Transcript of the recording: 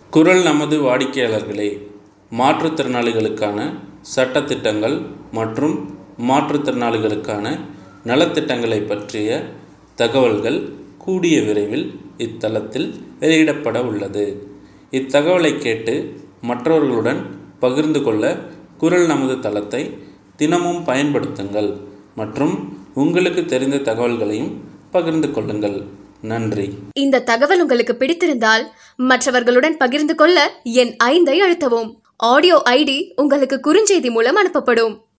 குரல் நமது வாடிக்கையாளர்களே மாற்றுத்திறனாளிகளுக்கான சட்டத்திட்டங்கள் மற்றும் மாற்றுத்திறனாளிகளுக்கான நலத்திட்டங்களை பற்றிய தகவல்கள் கூடிய விரைவில் இத்தளத்தில் வெளியிடப்பட உள்ளது இத்தகவலை கேட்டு மற்றவர்களுடன் பகிர்ந்து கொள்ள குரல் நமது தளத்தை தினமும் பயன்படுத்துங்கள் மற்றும் உங்களுக்கு தெரிந்த தகவல்களையும் பகிர்ந்து கொள்ளுங்கள் நன்றி இந்த தகவல் உங்களுக்கு பிடித்திருந்தால் மற்றவர்களுடன் பகிர்ந்து கொள்ள எண் ஐந்தை அழுத்தவும் ஆடியோ ஐடி உங்களுக்கு குறுஞ்செய்தி மூலம் அனுப்பப்படும்